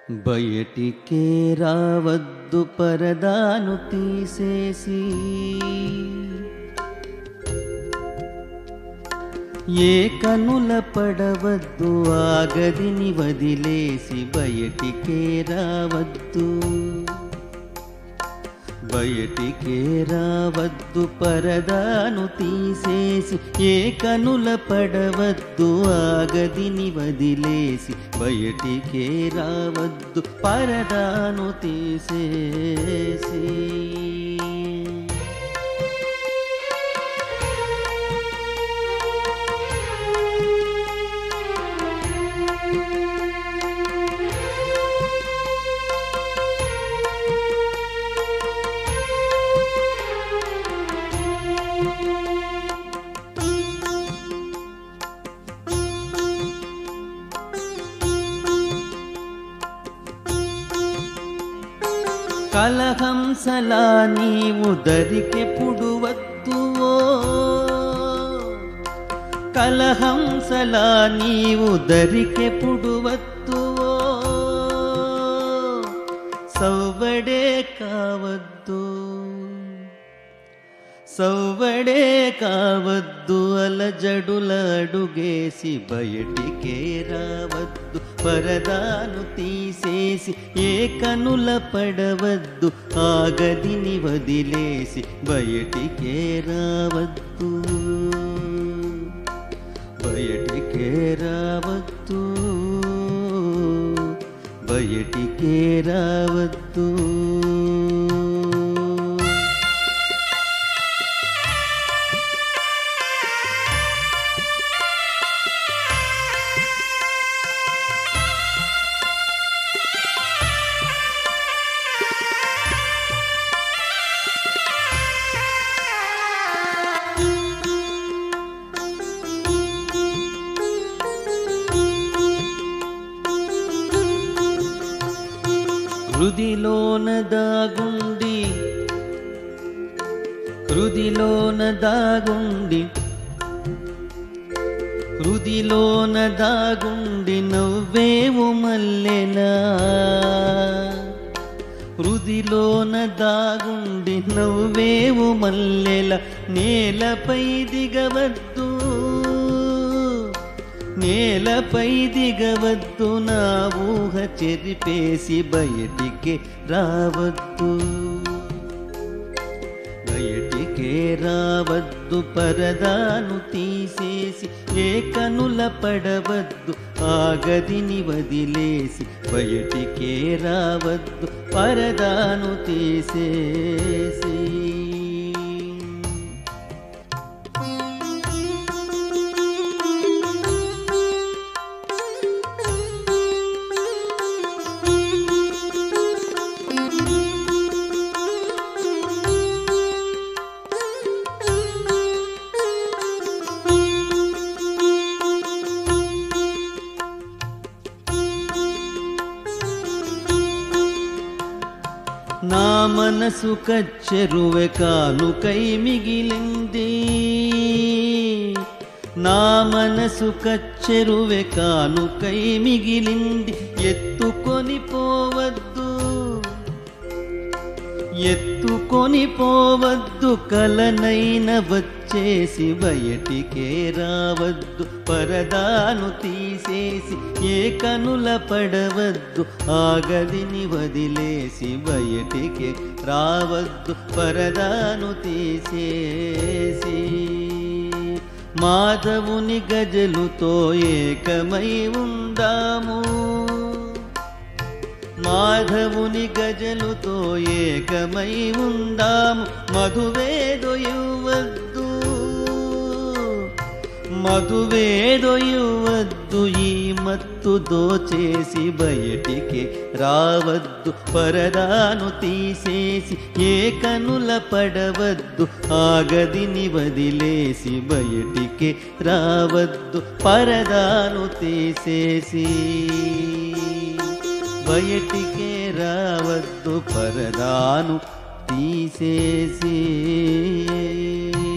బయటికే రావద్దు పరదాను తీసేసి ఏ కనుల పడవద్దు ఆ గదిని వదిలేసి బయటికే రావద్దు బయటికే రావద్దు పరదాను తీసేసి ఏ కనుల పడవద్దు ఆ గదిని వదిలేసి బయటికే రావద్దు పరదాను తీసేసి కలహంసలా నీవు దరికెప్పుడు వద్దువో కలహంసలా నీవు దరికెప్పుడు వద్దువో సవ్వడే కావద్దు సవ్వడే కావద్దు అలజడుల అడుగేసి బయటికే రావద్దు పరదాను తీసేసి ఏ కనుల పడవద్దు ఆ గదిని వదిలేసి బయటికే రావద్దు బయటికే రావద్దు బయటికే రావద్దు హృదిలోన దాగుండి హృదిలోన దాగుండి హృదిలోన దాగుండి నవ్వేవు మల్లెలా హృదిలోన దాగుండి నవ్వేవు మల్లెల నేలపై దిగవద్దు నేలపై దిగవద్దు నా ఊహ చెరిపేసి బయటికి రావద్దు బయటికే రావద్దు పరదాను తీసేసి ఏ కనుల పడవద్దు ఆ గదిని వదిలేసి బయటికే రావద్దు పరదాను తీసేసి నా మనసు కచ్చెరువె కానుకై మిగిలింది నా మనసు కచ్చెరువె కానుకై మిగిలింది ఎత్తుకొని పోవద్దు ఎత్తుకొని పోవద్దు కలనైన వచ్చేసి బయటికే రావద్దు పరదాను తీసేసి ఏ కనుల పడవద్దు ఆ గదిని వదిలేసి బయటికి రావద్దు పరదాను తీసేసి మాధవుని గజలుతో ఏకమై ఉందాము మాధవుని గజలుతో ఏకమై ఉందాము మధువేదో ఇవ్వద్దు మధువేదో ఇవ్వద్దు ఈ మత్తు దోచేసి బయటికి రావద్దు పరదాను తీసేసి ఏ కనుల పడవద్దు ఆ గదిని వదిలేసి బయటికి రావద్దు పరదాను తీసేసి బయటికే రావద్దు పరదాను తీసేసి